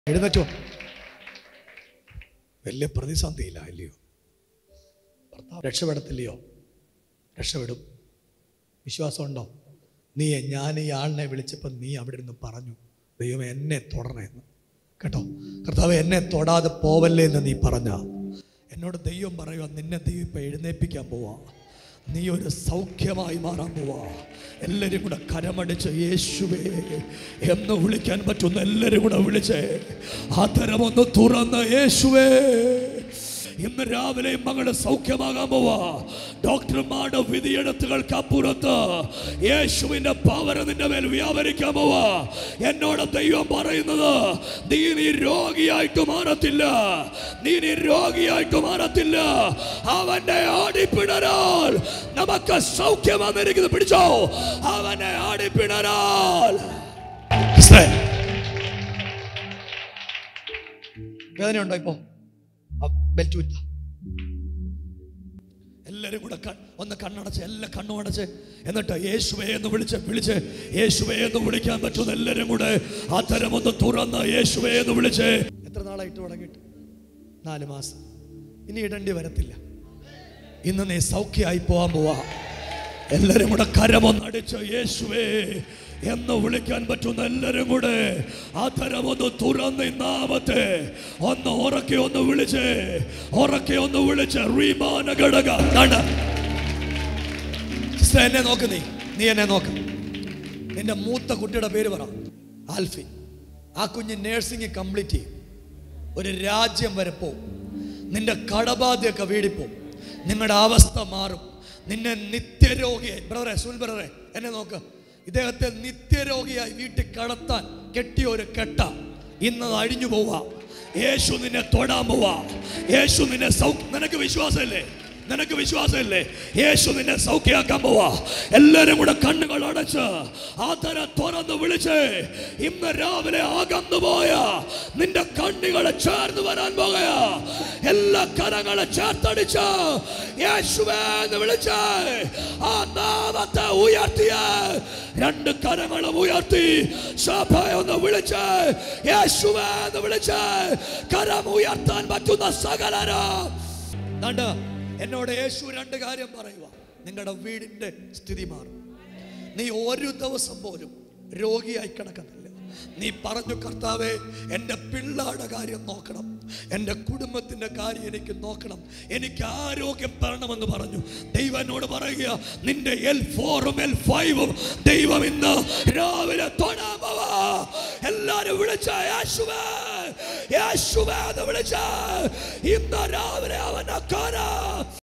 എഴുന്നേറ്റോ വലിയ പ്രതിസന്ധിയില്ല അല്ലയോ ഭർത്താവ് രക്ഷപ്പെടത്തില്ലയോ രക്ഷപ്പെടും വിശ്വാസമുണ്ടോ നീ ഞാൻ ഈ ആളിനെ വിളിച്ചപ്പോൾ നീ അവിടെ നിന്ന് പറഞ്ഞു ദൈവം എന്നെ തൊടണമെന്ന് കേട്ടോ കർത്താവ് എന്നെ തൊടാതെ പോവല്ലേ എന്ന് നീ പറഞ്ഞ എന്നോട് ദൈവം പറയുക നിന്നെ ദൈവം ഇപ്പം എഴുന്നേൽപ്പിക്കാൻ പോവാ നീ ഒരു സൗഖ്യമായി മാറാൻ പോവാ എല്ലാവരും കൂടെ കരമടിച്ച് യേശുവേ എന്ന് വിളിക്കാൻ പറ്റുന്ന എല്ലാവരും കൂടെ വിളിച്ചേ ആ തരമൊന്ന് തുറന്ന് യേശുവേ ഇന്ന് രാവിലെ മകള് സൗഖ്യമാകാൻ പോവാ ഡോക്ടർമാരുടെ വിധിയെടുത്തുകൾക്ക് അപ്പുറത്ത് യേശുവിന്റെ പവർ നിന്റെ മേൽ വ്യാപരിക്കാൻ പോവാ എന്നോട് ദൈവം പറയുന്നത് നീ നീ രോഗിയായിട്ട് മാറത്തില്ല നീ നീ രോഗിയായിട്ട് മാറത്തില്ല അവന്റെ ആടിപ്പിണരാൽ നമുക്ക് സൗഖ്യം വന്നിരിക്കുന്നത് പിടിച്ചോ അവനെ ആടിപ്പിണരാൽ വേദനയുണ്ടോ ഇപ്പോ ബെൽറ്റ് വിറ്റ എല്ലാരും കൂടെ ക- ഒന്ന് കണ്ണടച്ച് എല്ലാ കണ്ണും അടച്ച് എന്നിട്ട് യേശുവേ എന്ന് വിളിച്ച് വിളിച്ച് യേശുവേ എന്ന് വിളിക്കാൻ പറ്റുന്ന എല്ലാരും കൂടെ അത്തരം ഒന്ന് തുറന്ന് യേശുവേ എന്ന് വിളിച്ച് എത്ര നാളായിട്ട് തുടങ്ങിയിട്ട് നാല് മാസം ഇനി ഇടേണ്ടി വരത്തില്ല ഇന്ന് നീ സൗഖ്യമായി പോവാൻ പോവാ എല്ലാരും കൂടെ കരമൊന്നടിച്ച് യേശുവേ എന്ന് വിളിക്കാൻ പറ്റുന്ന എല്ലാരും കൂടെ ആ തരമൊന്ന് തുറന്ന് ഈ നാമത്തെ ഒന്ന് ഉറക്കെ ഒന്ന് വിളിച്ച് ഉറക്കെ ഒന്ന് വിളിച്ച് റീമാന ഘടക കണ്ട സിസ്റ്റർ, എന്നെ നോക്ക് നീ നീ എന്നെ നോക്ക് നിന്റെ മൂത്ത കുട്ടിയുടെ പേര് പറ ആൽഫി ആ കുഞ്ഞ് നേഴ്സിംഗ് കംപ്ലീറ്റ് ചെയ്യും ഒരു രാജ്യം വരെ പോവും നിന്റെ കടബാധ്യൊക്കെ വീടിപ്പോ നിങ്ങളുടെ അവസ്ഥ മാറും നിന്നെ നിത്യരോഗിയായി ബ്രദറെ സുൽ ബ്രദറെ എന്നെ നോക്ക് ഇദ്ദേഹത്തെ നിത്യരോഗിയായി വീട്ടിൽ കടത്താൻ കെട്ടിയ ഒരു കെട്ട ഇന്ന് അത് അഴിഞ്ഞു പോവാ യേശു നിന്നെ തൊടാൻ പോവാ യേശു നിന്നെ സൗ നിനക്ക് വിശ്വാസമല്ലേ നിനക്ക് വിശ്വാസമില്ലേ യേശു നിന്നെ സൗഖ്യമാക്കാൻ പോവാ എല്ലാരും കൂടെ കണ്ണുകൾ അടച്ച് ആ തര തുറന്ന് വിളിച്ച് ഇന്ന് രാവിലെ അകന്നു പോയ നിന്റെ കണ്ണുകളെ ചേർന്ന് വരാൻ പോകയാ എല്ലാ കരങ്ങളെ ചേർത്തടിച്ച് യേശുവേ എന്ന് വിളിച്ച് ആ നാമത്തെ ഉയർത്തിയ രണ്ട് കരങ്ങളും ഉയർത്തി സഭയെ ഒന്ന് വിളിച്ച് യേശുവേ എന്ന് വിളിച്ച് കരം ഉയർത്താൻ പറ്റുന്ന സകലരും കണ്ട് എന്നോട് യേശു രണ്ട് കാര്യം പറയുക നിങ്ങളുടെ വീടിന്റെ സ്ഥിതി മാറും നീ ഒരു ദിവസം പോലും രോഗിയായി കിടക്കുന്നില്ല നീ പറഞ്ഞു കർത്താവേ എൻ്റെ പിള്ളാടെ കാര്യം നോക്കണം എൻ്റെ കുടുംബത്തിൻ്റെ കാര്യം എനിക്ക് നോക്കണം എനിക്ക് ആരോഗ്യം തരണമെന്ന് പറഞ്ഞു ദൈവം എന്നോട് പറയുക നിന്റെ എൽ ഫോറും എൽ ഫൈവും ദൈവം ഇന്ന് രാവിലെ തൊടാൻ പോവാ എല്ലാരും വിളിച്ച യേശുവേ യേശുവേ എന്ന് വിളിച്ച ഇന്ന് രാവിലെ അവന്റെ കര